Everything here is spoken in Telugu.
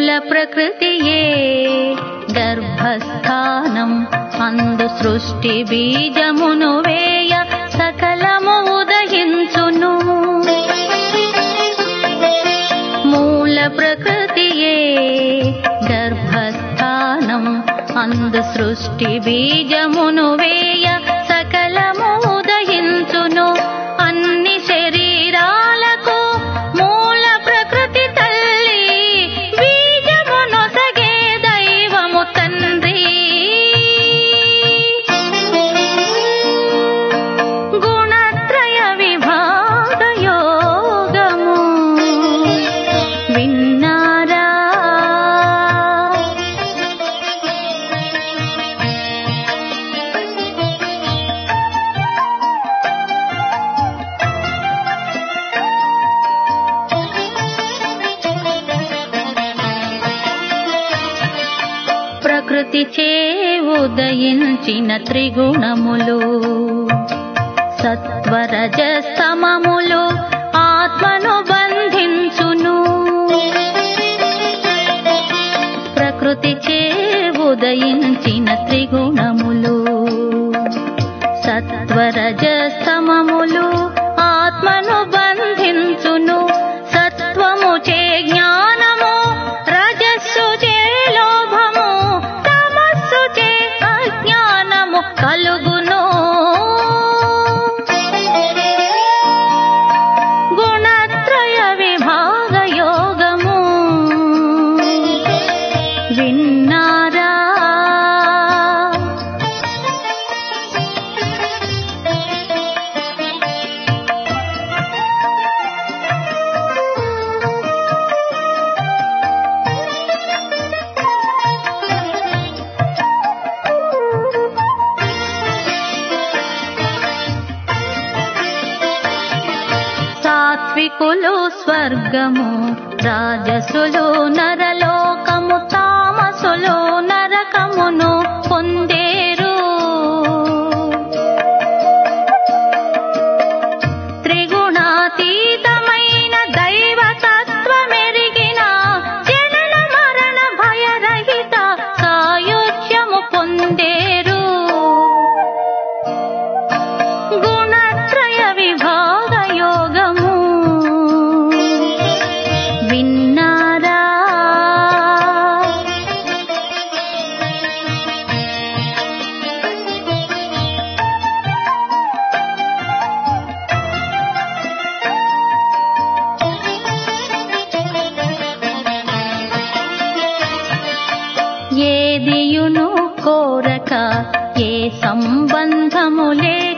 ప్రకృతియే గర్భస్థానం అందు సృష్టి బీజమును వేయ సకలము ఉదయించును మూల ప్రకృతియే గర్భస్థానం అందు సృష్టి బీజమును వేయ సకలము ఉదయించును అన్ని శరీరాలకు మూల ప్రకృతి తల్లి బీజమును సగే దైవము తండ్రి గుణత్రయ విభాగ యోగము విన్నారా ప్రకృతి చే ఉదయించిన త్రిగుణములు సత్వరజస్తమములు ఆత్మను బంధించును ప్రకృతి చే ఉదయించిన త్రిగుణములు సత్వరజస్తమములు ఆత్మను బంధించును సత్వము చే జ్ఞానము రజస్సు చే లోభము తమస్సు చే అజ్ఞానము కలుగును గుణత్రయ విభాగ యోగము విన్నారా సాత్వికులు స్వర్గము రాజసులు నరలోకము తామసులు నరకమును పొందేరు త్రిగుణాతీతమైన దైవతత్వమెరిగిన జనన మరణ భయరహిత సాయుధ్యము పొందేరు గుణత్రయ విభాగ యోగము విన్నారా ఏదియును కోరక ఏ సంబంధము లే